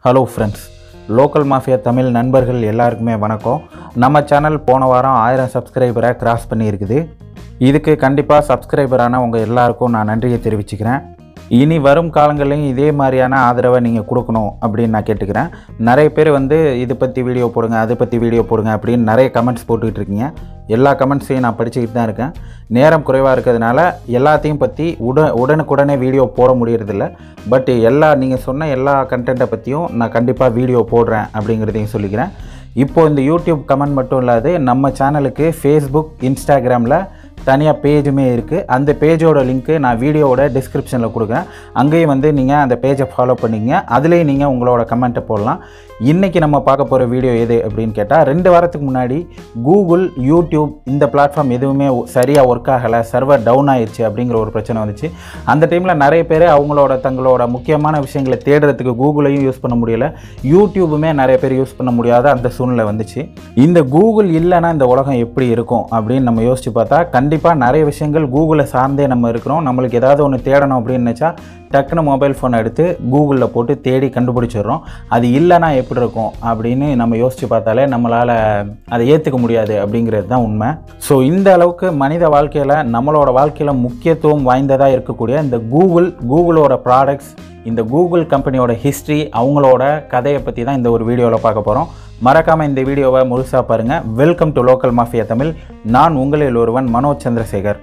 hello friends local mafia Tamil நண்பர்கள் எல்லாருக்குமே வணக்கம் நம்ம சேனல் போன வாரம் ஆயிரம் சப்ஸ்கிரைபரை கிராஸ் பண்ணியிருக்குது இதுக்கு கண்டிப்பாக சப்ஸ்கிரைபரான உங்கள் எல்லாருக்கும் நான் நன்றியை தெரிவிச்சுக்கிறேன் இனி வரும் காலங்கள்லையும் இதே மாதிரியான ஆதரவை நீங்கள் கொடுக்கணும் அப்படின்னு நான் கேட்டுக்கிறேன் நிறைய பேர் வந்து இது பற்றி வீடியோ போடுங்க அதை பற்றி வீடியோ போடுங்க அப்படின்னு நிறைய கமெண்ட்ஸ் போட்டுக்கிட்டு இருக்கீங்க எல்லா கமெண்ட்ஸையும் நான் படிச்சுக்கிட்டு தான் இருக்கேன் நேரம் குறைவாக இருக்கிறதுனால எல்லாத்தையும் பற்றி உட உடனுக்குடனே வீடியோ போட முடியறதில்ல பட் எல்லா நீங்கள் சொன்ன எல்லா கண்டென்ட்டை பற்றியும் நான் கண்டிப்பாக வீடியோ போடுறேன் அப்படிங்கிறதையும் சொல்லிக்கிறேன் இப்போது இந்த யூடியூப் கமெண்ட் மட்டும் இல்லாது நம்ம சேனலுக்கு ஃபேஸ்புக் இன்ஸ்டாகிராமில் தனியாக பேஜுமே இருக்குது அந்த பேஜோட லிங்க்கு நான் வீடியோவோட டிஸ்கிரிப்ஷனில் கொடுக்குறேன் அங்கேயும் வந்து நீங்கள் அந்த பேஜை ஃபாலோ பண்ணிங்க அதுலேயும் நீங்கள் உங்களோட கமெண்ட்டை போடலாம் இன்றைக்கி நம்ம பார்க்க போகிற வீடியோ எது அப்படின்னு கேட்டால் ரெண்டு வாரத்துக்கு முன்னாடி கூகுள் யூடியூப் இந்த பிளாட்ஃபார்ம் எதுவுமே சரியாக ஒர்க் ஆகலை சர்வர் டவுன் ஆயிடுச்சு அப்படிங்கிற ஒரு பிரச்சனை வந்துச்சு அந்த டைமில் நிறைய பேர் அவங்களோட தங்களோட முக்கியமான விஷயங்களை தேடுறதுக்கு கூகுளையும் யூஸ் பண்ண முடியல யூடியூபுமே நிறைய பேர் யூஸ் பண்ண முடியாத அந்த சூழ்நிலை வந்துச்சு இந்த கூகுள் இல்லைன்னா இந்த உலகம் எப்படி இருக்கும் அப்படின்னு நம்ம யோசிச்சு பார்த்தா கண்டிப்பாக நிறைய விஷயங்கள் கூகுளை சார்ந்தே நம்ம இருக்கிறோம் நம்மளுக்கு ஏதாவது ஒன்று தேடணும் அப்படின்னு நினச்சா டக்குன்னு மொபைல் ஃபோனை எடுத்து கூகுளில் போட்டு தேடி கண்டுபிடிச்சிடுறோம் அது இல்லைன்னா எப்படி இருக்கும் அப்படின்னு நம்ம யோசித்து பார்த்தாலே நம்மளால் அதை ஏற்றுக்க முடியாது அப்படிங்கிறது தான் உண்மை ஸோ இந்த அளவுக்கு மனித வாழ்க்கையில் நம்மளோட வாழ்க்கையில் முக்கியத்துவம் வாய்ந்ததாக இருக்கக்கூடிய இந்த கூகுள் கூகுளோட ப்ராடக்ட்ஸ் இந்த கூகுள் கம்பெனியோட ஹிஸ்ட்ரி அவங்களோட கதையை பற்றி தான் இந்த ஒரு வீடியோவில் பார்க்க போகிறோம் மறக்காமல் இந்த வீடியோவை முழுசாக பாருங்கள் welcome to local mafia Tamil நான் உங்களில் ஒருவன் மனோஜ் சந்திரசேகர்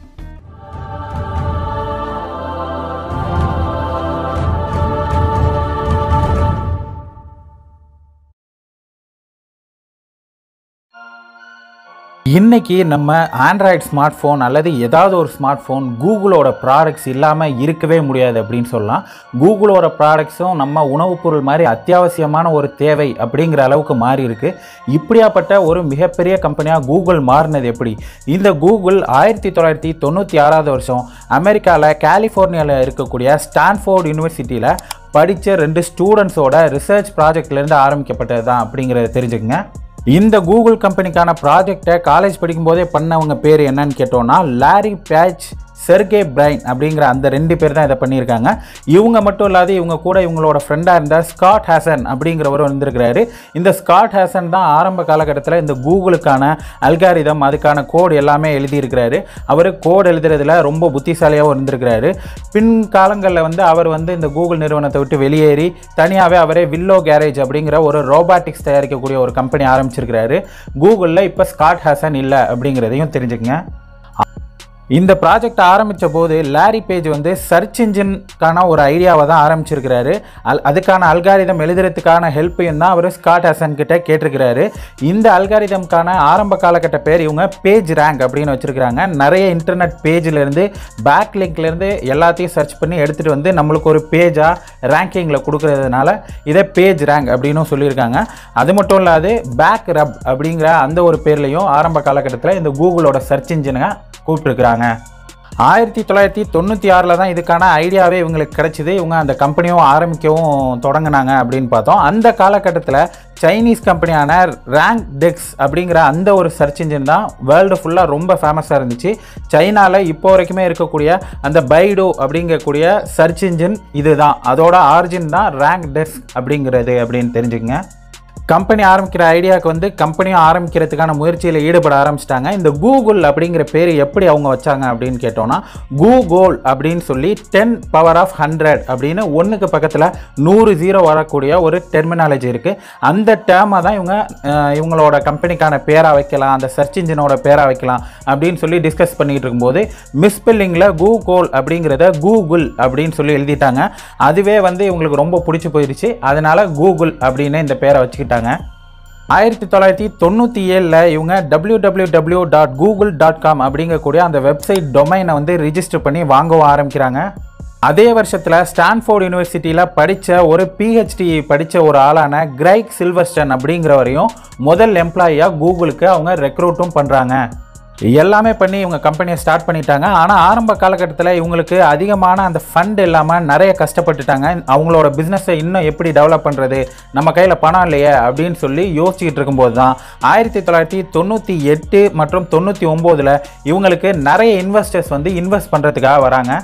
இன்னைக்கு நம்ம ஆண்ட்ராய்டு ஸ்மார்ட் ஃபோன் அல்லது ஏதாவது ஒரு ஸ்மார்ட் ஃபோன் கூகுளோட ப்ராடக்ட்ஸ் இல்லாமல் இருக்கவே முடியாது அப்படின்னு சொல்லலாம் கூகுளோட ப்ராடக்ட்ஸும் நம்ம உணவுப் பொருள் மாதிரி அத்தியாவசியமான ஒரு தேவை அப்படிங்கிற அளவுக்கு மாறி இருக்கு இப்படியாப்பட்ட ஒரு மிகப்பெரிய கம்பெனியாக கூகுள் மாறினது எப்படி இந்த கூகுள் ஆயிரத்தி தொள்ளாயிரத்தி தொண்ணூற்றி ஆறாவது வருஷம் அமெரிக்காவில் கலிஃபோர்னியாவில் இருக்கக்கூடிய ஸ்டான்ஃபோர்ட் யூனிவர்சிட்டியில் படித்த ரெண்டு ஸ்டூடெண்ட்ஸோட ரிசர்ச் ப்ராஜெக்ட்லேருந்து ஆரம்பிக்கப்பட்டது தான் அப்படிங்கிறத தெரிஞ்சுக்கங்க இந்த கூகுள் கம்பெனிக்கான ப்ராஜெக்டை காலேஜ் படிக்கும்போதே பண்ணவங்க பேர் என்னன்னு கேட்டோம்னா லாரி பேட்ச் செர்கே பிரைன் அப்படிங்கிற அந்த ரெண்டு பேர் தான் இதை பண்ணியிருக்காங்க இவங்க மட்டும் இல்லாத இவங்க கூட இவங்களோட ஃப்ரெண்டாக இருந்த ஸ்காட் ஹேசன் அப்படிங்கிறவர் வந்திருக்கிறாரு இந்த ஸ்காட் ஹேசன் தான் ஆரம்ப காலகட்டத்தில் இந்த கூகுளுக்கான அல்காரிதம் அதுக்கான கோடு எல்லாமே எழுதியிருக்கிறாரு அவர் கோடு எழுதுறதுல ரொம்ப புத்திசாலியாகவும் இருந்திருக்கிறாரு பின் காலங்களில் வந்து அவர் வந்து இந்த கூகுள் நிறுவனத்தை விட்டு வெளியேறி தனியாகவே அவரே வில்லோ கேரேஜ் அப்படிங்கிற ஒரு ரோபாட்டிக்ஸ் தயாரிக்கக்கூடிய ஒரு கம்பெனி ஆரம்பிச்சிருக்கிறாரு கூகுளில் இப்போ ஸ்காட் ஹேசன் இல்லை அப்படிங்கிறதையும் தெரிஞ்சுக்கங்க இந்த ப்ராஜெக்ட் ஆரம்பித்த போது லாரி பேஜ் வந்து சர்ச் இன்ஜின்கான ஒரு ஐடியாவை தான் ஆரம்பிச்சிருக்கிறாரு அல் அதுக்கான அல்காரிதம் எழுதுறதுக்கான ஹெல்ப்பையும் தான் அவர் ஸ்காட் ஹசன் கிட்ட கேட்டிருக்கிறாரு இந்த அல்காரிதம்கான ஆரம்ப காலகட்ட பேர் இவங்க பேஜ் ரேங்க் அப்படின்னு வச்சுருக்கிறாங்க நிறைய இன்டர்நெட் பேஜ்லேருந்து பேக் லிங்க்லேருந்து எல்லாத்தையும் சர்ச் பண்ணி எடுத்துகிட்டு வந்து நம்மளுக்கு ஒரு பேஜாக ரேங்கிங்கில் கொடுக்கறதுனால இதை பேஜ் ரேங்க் அப்படின்னும் சொல்லியிருக்காங்க அது மட்டும் இல்லாது பேக் ரப் அப்படிங்கிற அந்த ஒரு பேர்லையும் ஆரம்ப காலகட்டத்தில் இந்த கூகுளோட சர்ச் இன்ஜினை கூப்பிட்டுருக்குறாங்க ஆயிரத்தி தொள்ளாயிரத்தி தொண்ணூற்றி ஆறில் தான் இதுக்கான ஐடியாவே இவங்களுக்கு கிடச்சிது இவங்க அந்த கம்பெனியும் ஆரம்பிக்கவும் தொடங்கினாங்க அப்படின்னு பார்த்தோம் அந்த காலகட்டத்தில் சைனீஸ் கம்பெனியான ரேங்க் டெக்ஸ் அப்படிங்கிற அந்த ஒரு சர்ச் இன்ஜின் தான் வேர்ல்டு ஃபுல்லாக ரொம்ப ஃபேமஸாக இருந்துச்சு சைனாவில் இப்போ வரைக்குமே இருக்கக்கூடிய அந்த பைடோ அப்படிங்கக்கூடிய சர்ச் இன்ஜின் இதுதான் அதோட ஆரிஜின் தான் ரேங்க் டெஸ்க் அப்படிங்கிறது அப்படின்னு தெரிஞ்சுக்கங்க கம்பெனி ஆரம்பிக்கிற ஐடியாவுக்கு வந்து கம்பெனியும் ஆரம்பிக்கிறதுக்கான முயற்சியில் ஈடுபட ஆரம்பிச்சிட்டாங்க இந்த கூகுள் அப்படிங்கிற பேர் எப்படி அவங்க வச்சாங்க அப்படின்னு கேட்டோம்னா கூகோல் அப்படின்னு சொல்லி டென் பவர் ஆஃப் ஹண்ட்ரட் அப்படின்னு ஒன்றுக்கு பக்கத்தில் நூறு ஜீரோ வரக்கூடிய ஒரு டெர்மினாலஜி இருக்குது அந்த டேர்மை தான் இவங்க அஹ், இவங்களோட கம்பெனிக்கான பேராக வைக்கலாம் அந்த சர்ச் இன்ஜினோட பேராக வைக்கலாம் அப்படின்னு சொல்லி டிஸ்கஸ் பண்ணிகிட்டு இருக்கும்போது மிஸ்பெல்லிங்கில் கூகோல் அப்படிங்கிறத கூகுள் அப்படின்னு சொல்லி எழுதிட்டாங்க அதுவே வந்து இவங்களுக்கு ரொம்ப பிடிச்சி போயிடுச்சு அதனால கூகுள் அப்படின்னு இந்த பேரை வச்சுக்கிட்டாங்க ஆயிரத்தி தொள்ளாயிரத்தி தொண்ணூற்றி ஏழில் இவங்க W W W dot Google dot com அப்படிங்கக்கூடிய அந்த வெப்சைட் டொமைனை வந்து ரிஜிஸ்டர் பண்ணி வாங்கவும் ஆரம்பிக்கிறாங்க அதே வருஷத்தில் ஸ்டான்ஃபோர்ட் யூனிவர்சிட்டியில் படித்த ஒரு பிஹெச்டி படித்த ஒரு ஆளான கிரைக் சில்வர்ஸ்டன் அப்படிங்கிறவரையும் முதல் எம்ப்ளாயியாக கூகுளுக்கு அவங்க ரெக்ரூட்டும் பண்ணுறாங்க எல்லாமே பண்ணி இவங்க கம்பெனியை ஸ்டார்ட் பண்ணிட்டாங்க ஆனால் ஆரம்ப காலகட்டத்தில் இவங்களுக்கு அதிகமான அந்த ஃபண்ட் இல்லாமல் நிறைய கஷ்டப்பட்டுட்டாங்க அவங்களோட பிஸ்னஸை இன்னும் எப்படி டெவலப் பண்ணுறது நம்ம கையில் பணம் இல்லையே அப்படின்னு சொல்லி யோசிச்சுக்கிட்டு இருக்கும்போது தான் ஆயிரத்தி தொள்ளாயிரத்தி தொண்ணூற்றி எட்டு மற்றும் தொண்ணூற்றி ஒம்போதில் இவங்களுக்கு நிறைய இன்வெஸ்டர்ஸ் வந்து இன்வெஸ்ட் பண்ணுறதுக்காக வராங்க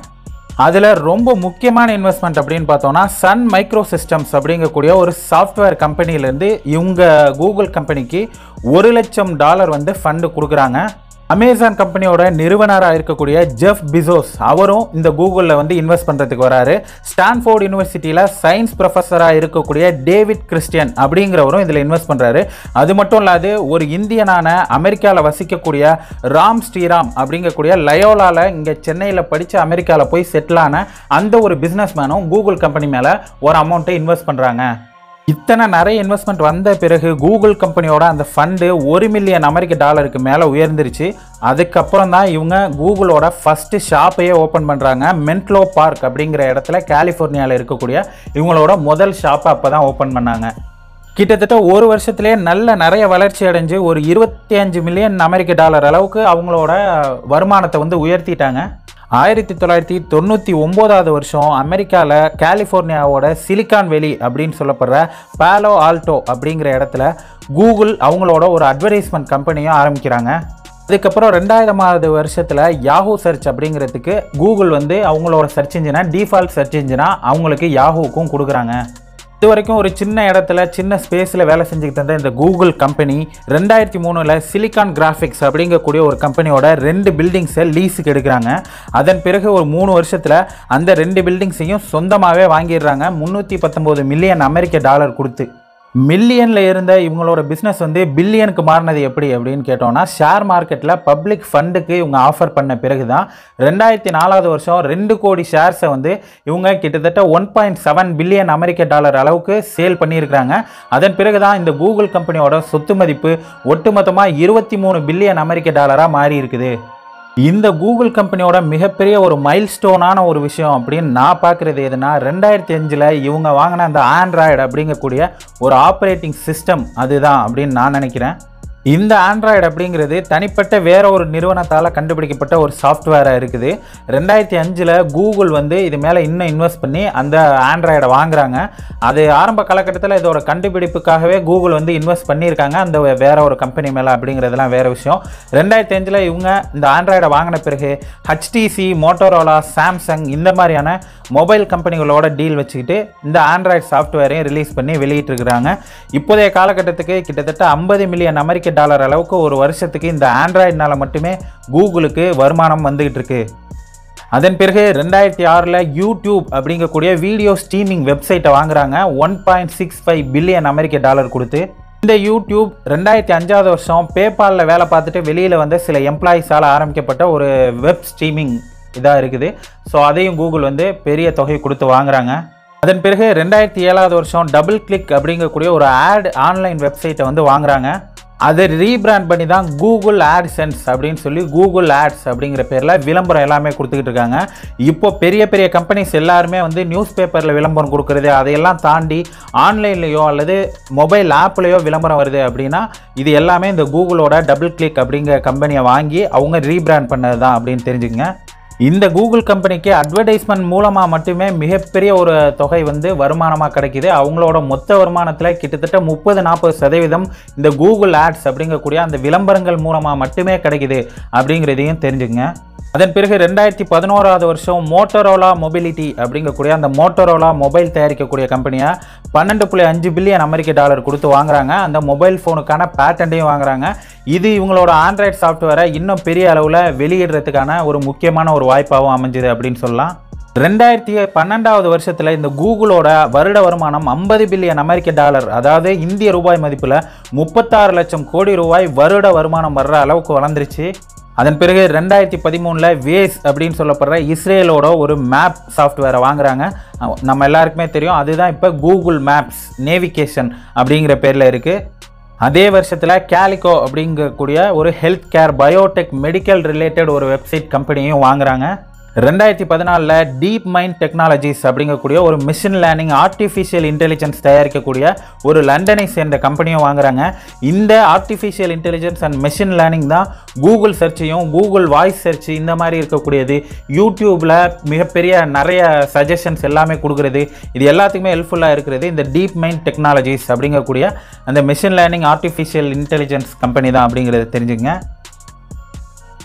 அதில் ரொம்ப முக்கியமான இன்வெஸ்ட்மெண்ட் அப்படின்னு பார்த்தோம்னா சன் மைக்ரோ சிஸ்டம்ஸ் அப்படிங்கக்கூடிய ஒரு சாஃப்ட்வேர் கம்பெனிலேருந்து இவங்க கூகுள் கம்பெனிக்கு ஒரு லட்சம் டாலர் வந்து ஃபண்டு கொடுக்குறாங்க அமேசான் கம்பெனியோட நிறுவனராக இருக்கக்கூடிய ஜெஃப் பிசோஸ் அவரும் இந்த கூகுளில் வந்து இன்வெஸ்ட் பண்ணுறதுக்கு வராரு ஸ்டான்ஃபோர்ட் யூனிவர்சிட்டியில் சயின்ஸ் ப்ரொஃபஸராக இருக்கக்கூடிய டேவிட் கிறிஸ்டியன் அப்படிங்கிறவரும் இதில் இன்வெஸ்ட் பண்ணுறாரு அது மட்டும் இல்லாது ஒரு இந்தியனான அமெரிக்காவில் வசிக்கக்கூடிய ராம் ஸ்ரீராம் அப்படிங்கக்கூடிய லயோலாவில் இங்கே சென்னையில் படித்து அமெரிக்காவில் போய் செட்டில் ஆன அந்த ஒரு பிஸ்னஸ் மேனும் கூகுள் கம்பெனி மேலே ஒரு அமௌண்ட்டை இன்வெஸ்ட் பண்ணுறாங்க இத்தனை நிறைய இன்வெஸ்ட்மெண்ட் வந்த பிறகு கூகுள் கம்பெனியோட அந்த ஃபண்டு ஒரு மில்லியன் அமெரிக்க டாலருக்கு மேலே உயர்ந்துருச்சு அதுக்கப்புறம் தான் இவங்க கூகுளோட ஃபஸ்ட்டு ஷாப்பையே ஓப்பன் பண்ணுறாங்க மென்ட்லோ பார்க் அப்படிங்கிற இடத்துல கலிஃபோர்னியாவில் இருக்கக்கூடிய இவங்களோட முதல் ஷாப்பை அப்போ தான் ஓப்பன் பண்ணாங்க கிட்டத்தட்ட ஒரு வருஷத்துலேயே நல்ல நிறைய வளர்ச்சி அடைஞ்சு ஒரு இருபத்தி அஞ்சு மில்லியன் அமெரிக்க டாலர் அளவுக்கு அவங்களோட வருமானத்தை வந்து உயர்த்திட்டாங்க ஆயிரத்தி தொள்ளாயிரத்தி தொண்ணூற்றி ஒம்போதாவது வருஷம் அமெரிக்காவில் கலிஃபோர்னியாவோட சிலிக்கான் வெளி அப்படின்னு சொல்லப்படுற பாலோ ஆல்டோ அப்படிங்கிற இடத்துல கூகுள் அவங்களோட ஒரு அட்வர்டைஸ்மெண்ட் கம்பெனியும் ஆரம்பிக்கிறாங்க அதுக்கப்புறம் ரெண்டாயிரமாவது வருஷத்தில் யாஹூ சர்ச் அப்படிங்கிறதுக்கு கூகுள் வந்து அவங்களோட சர்ச் இன்ஜினை டிஃபால்ட் சர்ச் இன்ஜினாக அவங்களுக்கு யாஹூக்கும் கொடுக்குறாங்க இது வரைக்கும் ஒரு சின்ன இடத்துல சின்ன ஸ்பேஸில் வேலை செஞ்சுக்கிட்டு இருந்த இந்த கூகுள் கம்பெனி ரெண்டாயிரத்தி மூணில் சிலிக்கான் கிராஃபிக்ஸ் அப்படிங்கக்கூடிய ஒரு கம்பெனியோட ரெண்டு பில்டிங்ஸை லீஸுக்கு எடுக்கிறாங்க அதன் பிறகு ஒரு மூணு வருஷத்தில் அந்த ரெண்டு பில்டிங்ஸையும் சொந்தமாகவே வாங்கிடுறாங்க முந்நூற்றி பத்தொம்போது மில்லியன் அமெரிக்க டாலர் கொடுத்து மில்லியனில் இருந்த இவங்களோட பிஸ்னஸ் வந்து பில்லியனுக்கு மாறினது எப்படி அப்படின்னு கேட்டோம்னா ஷேர் மார்க்கெட்டில் பப்ளிக் ஃபண்டுக்கு இவங்க ஆஃபர் பண்ண பிறகு தான் ரெண்டாயிரத்தி நாலாவது வருஷம் ரெண்டு கோடி ஷேர்ஸை வந்து இவங்க கிட்டத்தட்ட ஒன் பாயிண்ட் செவன் பில்லியன் அமெரிக்க டாலர் அளவுக்கு சேல் பண்ணியிருக்கிறாங்க அதன் பிறகு தான் இந்த கூகுள் கம்பெனியோட சொத்து மதிப்பு ஒட்டுமொத்தமாக இருபத்தி மூணு பில்லியன் அமெரிக்க டாலராக மாறி இருக்குது இந்த கூகுள் கம்பெனியோட மிகப்பெரிய ஒரு மைல்ஸ்டோனான ஒரு விஷயம் அப்படின்னு நான் பார்க்குறது எதுனா ரெண்டாயிரத்தி அஞ்சில் இவங்க வாங்கின அந்த ஆண்ட்ராய்டு அப்படிங்கக்கூடிய ஒரு ஆப்ரேட்டிங் சிஸ்டம் அதுதான் அப்படின்னு நான் நினைக்கிறேன் இந்த ஆண்ட்ராய்டு அப்படிங்கிறது தனிப்பட்ட வேற ஒரு நிறுவனத்தால் கண்டுபிடிக்கப்பட்ட ஒரு சாஃப்ட்வேராக இருக்குது ரெண்டாயிரத்தி அஞ்சில் கூகுள் வந்து இது மேலே இன்னும் இன்வெஸ்ட் பண்ணி அந்த ஆண்ட்ராய்டை வாங்குறாங்க அது ஆரம்ப காலகட்டத்தில் இதோட கண்டுபிடிப்புக்காகவே கூகுள் வந்து இன்வெஸ்ட் பண்ணியிருக்காங்க அந்த வேற ஒரு கம்பெனி மேலே அப்படிங்கிறதுலாம் வேற விஷயம் ரெண்டாயிரத்தி அஞ்சில் இவங்க இந்த ஆண்ட்ராய்டை வாங்கின பிறகு ஹச்டிசி மோட்டோரோலா சாம்சங் இந்த மாதிரியான மொபைல் கம்பெனிகளோட டீல் வச்சுக்கிட்டு இந்த ஆண்ட்ராய்டு சாஃப்ட்வேரையும் ரிலீஸ் பண்ணி வெளியிட்டிருக்கிறாங்க இப்போதைய காலகட்டத்துக்கு கிட்டத்தட்ட ஐம்பது மில்லியன் அமெரிக்க டாலர் அளவுக்கு ஒரு வருஷத்துக்கு இந்த ஆண்ட்ராய்டுனால மட்டுமே கூகுளுக்கு வருமானம் வந்துகிட்டு இருக்கு அதன் பிறகு ரெண்டாயிரத்தி ஆறில் யூடியூப் அப்படிங்கக்கூடிய வீடியோ ஸ்ட்ரீமிங் வெப்சைட்டை வாங்குறாங்க one point six five billion அமெரிக்க டாலர் கொடுத்து இந்த யூடியூப் ரெண்டாயிரத்தி அஞ்சாவது வருஷம் பேபாலில் வேலை பார்த்துட்டு வெளியில் வந்த சில எம்ப்ளாயிஸால் ஆரம்பிக்கப்பட்ட ஒரு வெப் ஸ்ட்ரீமிங் இதாக இருக்குது ஸோ அதையும் கூகுள் வந்து பெரிய தொகை கொடுத்து வாங்குறாங்க அதன் பிறகு ரெண்டாயிரத்தி ஏழாவது வருஷம் டபுள் கிளிக் அப்படிங்கக்கூடிய ஒரு ஆட் ஆன்லைன் வெப்சைட்டை வந்து வாங்குறாங்க அதை ரீபிராண்ட் பண்ணி தான் கூகுள் ஆட்சென்ஸ் அப்படின்னு சொல்லி கூகுள் ஆட்ஸ் அப்படிங்கிற பேரில் விளம்பரம் எல்லாமே கொடுத்துக்கிட்டு இருக்காங்க இப்போ பெரிய பெரிய கம்பெனிஸ் எல்லாருமே வந்து நியூஸ் பேப்பரில் விளம்பரம் கொடுக்குறது அதையெல்லாம் தாண்டி ஆன்லைன்லேயோ அல்லது மொபைல் ஆப்லேயோ விளம்பரம் வருது அப்படின்னா இது எல்லாமே இந்த கூகுளோட டபுள் கிளிக் அப்படிங்கிற கம்பெனியை வாங்கி அவங்க ரீபிராண்ட் பண்ணது தான் அப்படின்னு தெரிஞ்சுக்கங்க இந்த கூகுள் கம்பெனிக்கு அட்வர்டைஸ்மெண்ட் மூலமாக மட்டுமே மிகப்பெரிய ஒரு தொகை வந்து வருமானமாக கிடைக்குது அவங்களோட மொத்த வருமானத்தில் கிட்டத்தட்ட முப்பது நாற்பது சதவீதம் இந்த கூகுள் ஆட்ஸ் அப்படிங்கக்கூடிய அந்த விளம்பரங்கள் மூலமாக மட்டுமே கிடைக்குது அப்படிங்கிறதையும் தெரிஞ்சுங்க அதன் பிறகு ரெண்டாயிரத்தி பதினோராவது வருஷம் மோட்டரோலா மொபிலிட்டி அப்படிங்கக்கூடிய அந்த மோட்டரோலா மொபைல் தயாரிக்கக்கூடிய கம்பெனியை பன்னெண்டு புள்ளி அஞ்சு பில்லியன் அமெரிக்க டாலர் கொடுத்து வாங்குறாங்க அந்த மொபைல் ஃபோனுக்கான பேட்டன்ட்டையும் வாங்குறாங்க இது இவங்களோட ஆண்ட்ராய்டு சாஃப்ட்வேரை இன்னும் பெரிய அளவில் வெளியிடுறதுக்கான ஒரு முக்கியமான ஒரு வாய்ப்பாகவும் அமைஞ்சுது அப்படின்னு சொல்லலாம் ரெண்டாயிரத்தி பன்னெண்டாவது வருஷத்தில் இந்த கூகுளோட வருட வருமானம் ஐம்பது பில்லியன் அமெரிக்க டாலர் அதாவது இந்திய ரூபாய் மதிப்பில் முப்பத்தாறு லட்சம் கோடி ரூபாய் வருட வருமானம் வர்ற அளவுக்கு வளர்ந்துருச்சு அதன் பிறகு ரெண்டாயிரத்தி பதிமூணில் வேஸ் அப்படின்னு சொல்லப்படுற இஸ்ரேலோட ஒரு மேப் சாஃப்ட்வேரை வாங்குறாங்க நம்ம எல்லாருக்குமே தெரியும் அதுதான் இப்போ கூகுள் மேப்ஸ் நேவிகேஷன் அப்படிங்கிற பேரில் இருக்குது அதே வருஷத்தில் கேலிகோ அப்படிங்கக்கூடிய ஒரு health care biotech medical related ஒரு வெப்சைட் கம்பெனியும் வாங்குறாங்க ரெண்டாயிரத்தி பதினாலில் டீப் மைண்ட் டெக்னாலஜிஸ் அப்படிங்கக்கூடிய ஒரு மிஷின் லேர்னிங் ஆர்டிஃபிஷியல் இன்டெலிஜென்ஸ் தயாரிக்கக்கூடிய ஒரு லண்டனை சேர்ந்த கம்பெனியும் வாங்குறாங்க இந்த artificial intelligence and machine learning தான் கூகுள் சர்ச்சையும் கூகுள் வாய்ஸ் சர்ச் இந்த மாதிரி இருக்கக்கூடியது யூடியூப்பில் மிகப்பெரிய நிறைய சஜஷன்ஸ் எல்லாமே கொடுக்குறது இது எல்லாத்துக்குமே ஹெல்ப்ஃபுல்லாக இருக்கிறது இந்த டீப் மைண்ட் டெக்னாலஜிஸ் அப்படிங்கக்கூடிய அந்த machine learning artificial intelligence company தான் அப்படிங்கிறத தெரிஞ்சுங்க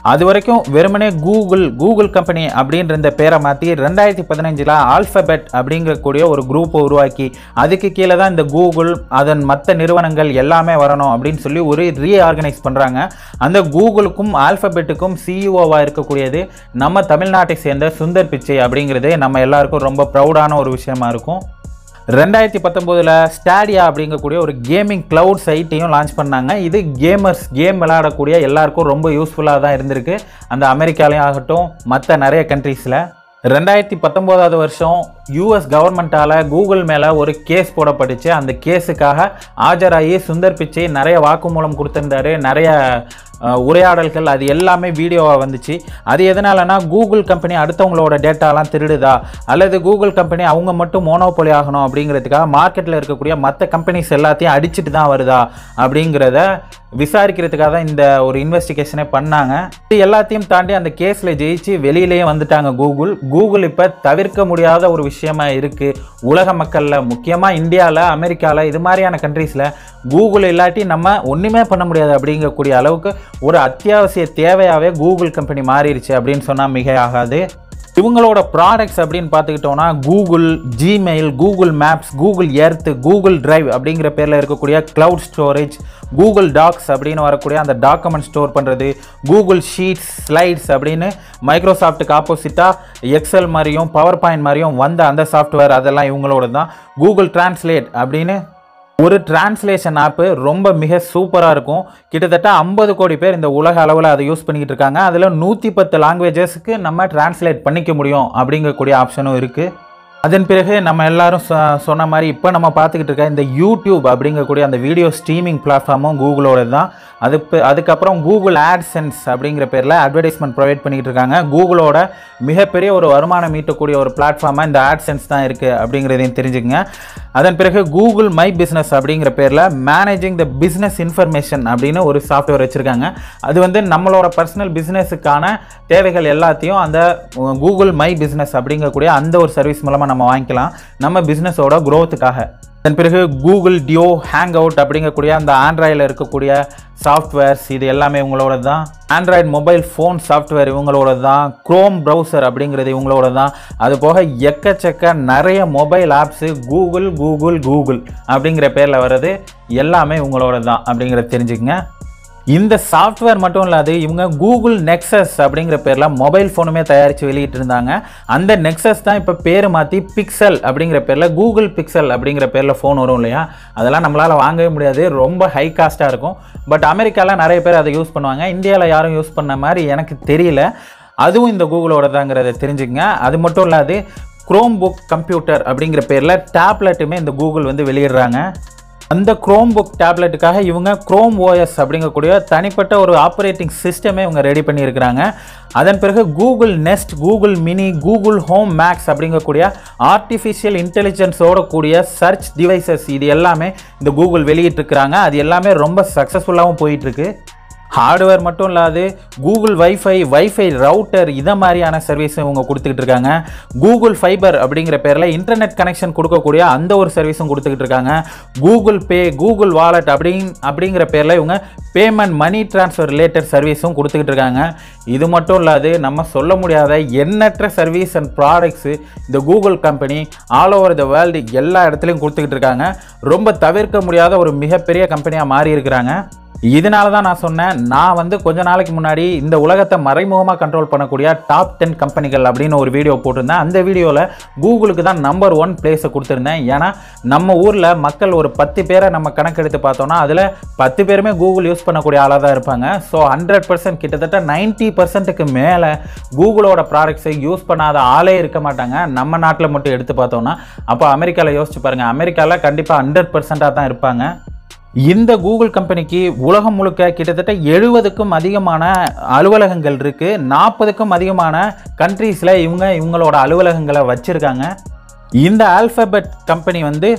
அது வரைக்கும் வெறுமனே கூகுள் கூகுள் கம்பெனி அப்படின்ற இந்த பேரை மாற்றி ரெண்டாயிரத்தி பதினஞ்சில் ஆல்ஃபபெட் அப்படிங்கக்கூடிய ஒரு குரூப்பை உருவாக்கி அதுக்கு கீழே தான் இந்த கூகுள் அதன் மற்ற நிறுவனங்கள் எல்லாமே வரணும் அப்படின்னு சொல்லி ஒரு ரீஆர்கனைஸ் பண்ணுறாங்க அந்த கூகுளுக்கும் ஆல்ஃபபெட்டுக்கும் சிஇஓவாக இருக்கக்கூடியது நம்ம தமிழ்நாட்டை சேர்ந்த சுந்தர் பிச்சை அப்படிங்கிறது நம்ம எல்லாருக்கும் ரொம்ப ப்ரௌடான ஒரு விஷயமா இருக்கும் ரெண்டாயிரத்தி பத்தொம்போதில் ஸ்டாடியா அப்படிங்கக்கூடிய ஒரு கேமிங் க்ளவுட் சைட்டையும் லான்ச் பண்ணாங்க இது கேமர்ஸ் கேம் விளையாடக்கூடிய எல்லாருக்கும் ரொம்ப யூஸ்ஃபுல்லாக தான் இருந்திருக்கு அந்த அமெரிக்காலையும் ஆகட்டும் மற்ற நிறைய கண்ட்ரீஸில் ரெண்டாயிரத்தி பத்தொம்போதாவது வருஷம் யூஎஸ் கவர்மெண்ட்டால் கூகுள் மேலே ஒரு கேஸ் போடப்பட்டுச்சு அந்த கேஸுக்காக ஆஜராகி சுந்தர் பிச்சை நிறைய வாக்குமூலம் கொடுத்துருந்தாரு நிறைய அஹ், உரையாடல்கள் அது எல்லாமே வீடியோவாக வந்துச்சு அது எதனாலனா கூகுள் கம்பெனி அடுத்தவங்களோட டேட்டாலாம் திருடுதா அல்லது கூகுள் கம்பெனி அவங்க மட்டும் மோனோபொலி ஆகணும் அப்படிங்கிறதுக்காக மார்க்கெட்டில் இருக்கக்கூடிய மற்ற கம்பெனிஸ் எல்லாத்தையும் அடிச்சிட்டு தான் வருதா அப்படிங்கிறத விசாரிக்கிறதுக்காக தான் இந்த ஒரு இன்வெஸ்டிகேஷனே பண்ணாங்க இது எல்லாத்தையும் தாண்டி அந்த கேஸில் ஜெயிச்சு வெளியிலேயே வந்துட்டாங்க கூகுள் கூகுள் இப்போ தவிர்க்க முடியாத ஒரு விஷயமா இருக்குது உலக மக்களில் முக்கியமாக இந்தியாவில் அமெரிக்காவில் இது மாதிரியான கண்ட்ரீஸில் கூகுள் இல்லாட்டி நம்ம ஒன்றுமே பண்ண முடியாது அப்படிங்கக்கூடிய அளவுக்கு ஒரு அத்தியாவசிய தேவையாகவே கூகுள் கம்பெனி மாறிடுச்சு அப்படின்னு சொன்னால் மிக ஆகாது இவங்களோட ப்ராடக்ட்ஸ் அப்படின்னு பார்த்துக்கிட்டோம்னா Google Gmail Google Maps Google Earth Google Drive அப்படிங்கிற பேரில் இருக்கக்கூடிய க்ளவுட் ஸ்டோரேஜ் கூகுள் டாக்ஸ் அப்படின்னு வரக்கூடிய அந்த டாக்குமெண்ட் ஸ்டோர் பண்ணுறது கூகுள் ஷீட்ஸ் ஸ்லைட்ஸ் அப்படின்னு மைக்ரோசாஃப்ட்டுக்கு ஆப்போசிட்டாக எக்ஸல் மாதிரியும் பவர் பாயிண்ட் மாதிரியும் வந்த அந்த சாஃப்ட்வேர் அதெல்லாம் இவங்களோட தான் கூகுள் டிரான்ஸ்லேட் அப்படின்னு ஒரு டிரான்ஸ்லேஷன் ஆப்பு ரொம்ப மிக சூப்பராக இருக்கும் கிட்டத்தட்ட ஐம்பது கோடி பேர் இந்த உலக அளவில் அதை யூஸ் பண்ணிக்கிட்டு இருக்காங்க அதில் நூற்றி பத்து லாங்குவேஜஸ்க்கு நம்ம டிரான்ஸ்லேட் பண்ணிக்க முடியும் அப்படிங்கக்கூடிய ஆப்ஷனும் இருக்குது அதன் பிறகு நம்ம எல்லாரும் சொ- சொன்ன மாதிரி இப்போ நம்ம பார்த்துக்கிட்டு இருக்க இந்த யூடியூப் அப்படிங்கக்கூடிய அந்த வீடியோ ஸ்ட்ரீமிங் பிளாட்ஃபார்மும் கூகுளோட தான் அது ப- அதுக்கப்புறம் கூகுள் AdSense அப்படிங்கிற பேரில் அட்வர்டைஸ்மெண்ட் ப்ரொவைட் பண்ணிக்கிட்டு இருக்காங்க கூகுளோட மிகப்பெரிய ஒரு வருமானம் ஈட்டக்கூடிய ஒரு பிளாட்ஃபார்மாக இந்த AdSense தான் இருக்குது அப்படிங்கிறதையும் தெரிஞ்சுக்கங்க அதன் பிறகு கூகுள் மை பிஸ்னஸ் அப்படிங்கிற பேரில் மேனேஜிங் த பிஸ்னஸ் இன்ஃபர்மேஷன் அப்படின்னு ஒரு சாஃப்ட்வேர் வச்சுருக்காங்க அது வந்து நம்மளோட பர்சனல் பிஸ்னஸுக்கான தேவைகள் எல்லாத்தையும் அந்த கூகுள் மை பிஸ்னஸ் அப்படிங்கக்கூடிய அந்த ஒரு சர்வீஸ் மூலமாக நம்ம வாங்கிக்கலாம் நம்ம பிஸ்னஸோட growth-க்காக அதன் பிறகு கூகுள் டியோ ஹேங் அவுட் அப்படிங்கக்கூடிய அந்த ஆண்ட்ராய்டில் இருக்கக்கூடிய சாஃப்ட்வேர்ஸ் இது எல்லாமே இவங்களோட தான் ஆண்ட்ராய்டு மொபைல் ஃபோன் சாஃப்ட்வேர் இவங்களோட தான் க்ரோம் ப்ரௌசர் அப்படிங்கிறது இவங்களோட தான் அது போக எக்கச்சக்க நிறைய mobile apps Google Google Google அப்படிங்கிற பேரில் வர்றது எல்லாமே இவங்களோட தான் அப்படிங்கிறத தெரிஞ்சுக்கங்க இந்த சாஃப்ட்வேர் மட்டும் இல்லாது இவங்க கூகுள் நெக்ஸஸ் அப்படிங்கிற பேரில் மொபைல் ஃபோனுமே தயாரித்து வெளியிட்டு இருந்தாங்க அந்த நெக்ஸஸ் தான் இப்போ பேர் மாற்றி பிக்சல் அப்படிங்கிற பேரில் கூகுள் பிக்சல் அப்படிங்கிற பேரில் ஃபோன் வரும் இல்லையா அதெல்லாம் நம்மளால் வாங்கவே முடியாது ரொம்ப ஹை காஸ்ட்டாக இருக்கும் பட் அமெரிக்காவில் நிறைய பேர் அதை யூஸ் பண்ணுவாங்க இந்தியாவில் யாரும் யூஸ் பண்ண மாதிரி எனக்கு தெரியல அதுவும் இந்த கூகுளோட தாங்கிறத தெரிஞ்சுக்கங்க அது மட்டும் இல்லாது குரோம் புக் கம்ப்யூட்டர் அப்படிங்கிற பேரில் டேப்லெட்டுமே இந்த கூகுள் வந்து வெளியிடுறாங்க அந்த குரோம் புக் டேப்லெட்டுக்காக இவங்க குரோம் ஓஎஸ் அப்படிங்கக்கூடிய தனிப்பட்ட ஒரு ஆப்ரேட்டிங் சிஸ்டமே இவங்க ரெடி பண்ணியிருக்கிறாங்க அதன் பிறகு Google Nest Google Mini Google Home Max அப்படிங்கக்கூடிய ஆர்டிஃபிஷியல் இன்டெலிஜென்ஸோட கூடிய சர்ச் டிவைசஸ் இது எல்லாமே இந்த கூகுள் வெளியிட்டிருக்கிறாங்க அது எல்லாமே ரொம்ப சக்ஸஸ்ஃபுல்லாகவும் போயிட்டுருக்கு ஹார்ட்வேர் மட்டும் இல்லாது கூகுள் வைஃபை வைஃபை ரவுட்டர் இதை மாதிரியான சர்வீஸும் இவங்க கொடுத்துக்கிட்டு இருக்காங்க கூகுள் ஃபைபர் அப்படிங்கிற பேரில் இன்டர்நெட் கனெக்ஷன் கொடுக்கக்கூடிய அந்த ஒரு சர்வீஸும் கொடுத்துக்கிட்டு இருக்காங்க கூகுள் பே கூகுள் வாலெட் அப்படிங் அப்படிங்கிற பேரில் இவங்க பேமெண்ட் மணி ட்ரான்ஸ்ஃபர் ரிலேட்டட் சர்வீஸும் கொடுத்துக்கிட்டு இருக்காங்க இது மட்டும் இல்லாது நம்ம சொல்ல முடியாத எண்ணற்ற சர்வீஸ் அண்ட் ப்ராடக்ட்ஸு இந்த Google company all over the world எல்லா இடத்துலையும் கொடுத்துக்கிட்டு இருக்காங்க ரொம்ப தவிர்க்க முடியாத ஒரு மிகப்பெரிய கம்பெனியாக மாறி இருக்கிறாங்க இதனால தான் நான் சொன்னேன் நான் வந்து கொஞ்ச நாளைக்கு முன்னாடி இந்த உலகத்தை மறைமுகமாக கண்ட்ரோல் பண்ணக்கூடிய டாப் டென் கம்பெனிகள் அப்படின்னு ஒரு வீடியோ போட்டிருந்தேன் அந்த வீடியோவில் கூகுளுக்கு தான் நம்பர் ஒன் பிளேஸை கொடுத்துருந்தேன் ஏன்னா நம்ம ஊரில் மக்கள் ஒரு பத்து பேரை நம்ம கணக்கெடுத்து பார்த்தோம்னா அதில் பத்து பேருமே கூகுள் யூஸ் பண்ணக்கூடிய ஆளாக தான் இருப்பாங்க ஸோ ஹண்ட்ரட் பர்சன்ட் கிட்டத்தட்ட நைன்ட்டி பர்சன்ட்டுக்கு மேலே கூகுளோட ப்ராடக்ட்ஸை யூஸ் பண்ணாத ஆளே இருக்க மாட்டாங்க நம்ம நாட்டில் மட்டும் எடுத்து பார்த்தோம்னா அப்போ அமெரிக்காவில் யோசிச்சு பாருங்கள் அமெரிக்காவில் கண்டிப்பாக ஹண்ட்ரட் பர்சன்டாக தான் இருப்பாங்க இந்த கூகுள் கம்பெனிக்கு உலகம் முழுக்க கிட்டத்தட்ட எழுபதுக்கும் அதிகமான அலுவலகங்கள் இருக்குது நாற்பதுக்கும் அதிகமான கண்ட்ரீஸில் இவங்க இவங்களோட அலுவலகங்களை வச்சுருக்காங்க இந்த ஆல்ஃபபெட் கம்பெனி வந்து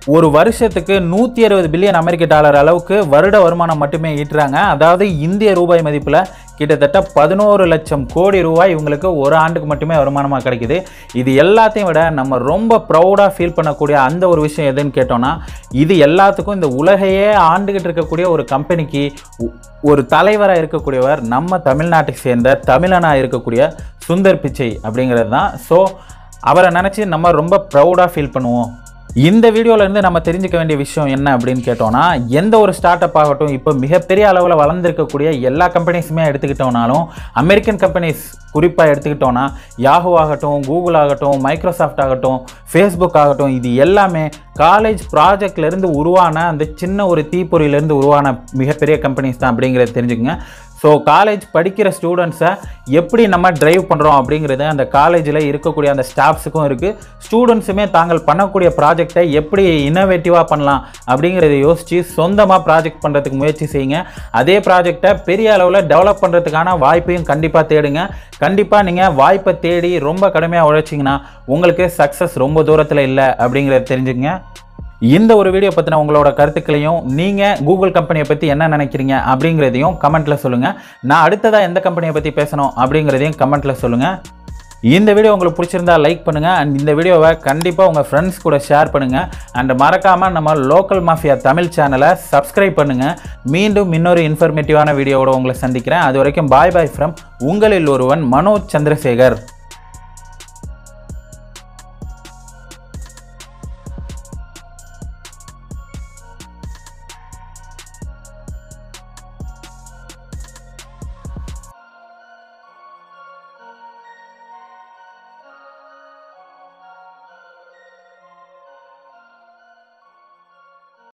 ஒரு வருஷத்துக்கு நூற்றி அறுபது பில்லியன் அமெரிக்க டாலர் அளவுக்கு வருட வருமானம் மட்டுமே ஈட்டுறாங்க அதாவது இந்திய ரூபாய் மதிப்பில் கிட்டத்தட்ட பதினோரு லட்சம் கோடி ரூபாய் இவங்களுக்கு ஒரு ஆண்டுக்கு மட்டுமே வருமானமாக கிடைக்குது இது எல்லாத்தையும் விட நம்ம ரொம்ப ப்ரௌடாக ஃபீல் பண்ணக்கூடிய அந்த ஒரு விஷயம் எதுன்னு கேட்டோம்னா இது எல்லாத்துக்கும் இந்த உலகையே ஆண்டுகிட்டு இருக்கக்கூடிய ஒரு கம்பெனிக்கு ஒ- ஒரு தலைவராக இருக்கக்கூடியவர் நம்ம தமிழ்நாட்டை சேர்ந்த தமிழனாக இருக்கக்கூடிய சுந்தர் பிச்சை அப்படிங்கிறது தான் ஸோ அவரை நினச்சி நம்ம ரொம்ப ப்ரௌடாக ஃபீல் பண்ணுவோம் இந்த வீடியோல இருந்து நம்ம தெரிஞ்சுக்க வேண்டிய விஷயம் என்ன அப்படின்னு கேட்டோம்னா எந்த ஒரு ஸ்டார்ட் அப் ஆகட்டும் இப்போ மிகப்பெரிய அளவில் வளர்ந்துருக்கக்கூடிய எல்லா கம்பெனிஸுமே எடுத்துக்கிட்டோம்னாலும் அமெரிக்கன் கம்பெனிஸ் குறிப்பாக எடுத்துக்கிட்டோம்னா யாஹூ ஆகட்டும் கூகுள் ஆகட்டும் மைக்ரோசாஃப்ட் ஆகட்டும் ஃபேஸ்புக் ஆகட்டும் இது எல்லாமே காலேஜ் ப்ராஜெக்ட்லேருந்து உருவான அந்த சின்ன ஒரு தீப்பொறியிலேருந்து உருவான மிகப்பெரிய கம்பெனிஸ் தான் அப்படிங்கிறத தெரிஞ்சுக்கங்க ஸோ காலேஜ் படிக்கிற ஸ்டூடெண்ட்ஸை எப்படி நம்ம டிரைவ் பண்ணுறோம் அப்படிங்கிறது அந்த காலேஜில் இருக்கக்கூடிய அந்த ஸ்டாஃப்ஸுக்கும் இருக்குது ஸ்டூடெண்ட்ஸுமே தாங்கள் பண்ணக்கூடிய ப்ராஜெக்டை எப்படி இன்னோவேட்டிவாக பண்ணலாம் அப்படிங்கிறத யோசித்து சொந்தமாக ப்ராஜெக்ட் பண்ணுறதுக்கு முயற்சி செய்யுங்க அதே ப்ராஜெக்டை பெரிய அளவில் டெவலப் பண்ணுறதுக்கான வாய்ப்பையும் கண்டிப்பாக தேடுங்க கண்டிப்பாக நீங்கள் வாய்ப்பை தேடி ரொம்ப கடுமையாக உழைச்சிங்கன்னா உங்களுக்கு சக்ஸஸ் ரொம்ப தூரத்தில் இல்லை அப்படிங்கிறத தெரிஞ்சுங்க இந்த ஒரு வீடியோ பற்றின உங்களோட கருத்துக்களையும் நீங்கள் கூகுள் கம்பெனியை பற்றி என்ன நினைக்கிறீங்க அப்படிங்கிறதையும் கமெண்ட்டில் சொல்லுங்கள் நான் அடுத்ததாக எந்த கம்பெனியை பற்றி பேசணும் அப்படிங்கிறதையும் கமெண்ட்டில் சொல்லுங்கள் இந்த வீடியோ உங்களுக்கு பிடிச்சிருந்தா லைக் பண்ணுங்கள் அண்ட் இந்த வீடியோவை கண்டிப்பாக உங்கள் ஃப்ரெண்ட்ஸ் கூட ஷேர் பண்ணுங்கள் அண்ட் மறக்காமல் நம்ம லோக்கல் மாஃபியா தமிழ் சேனலை சப்ஸ்கிரைப் பண்ணுங்கள் மீண்டும் இன்னொரு இன்ஃபர்மேட்டிவான வீடியோவோட உங்களை சந்திக்கிறேன் அது வரைக்கும் பாய் பாய் ஃப்ரம் உங்களில் ஒருவன் மனோஜ் சந்திரசேகர்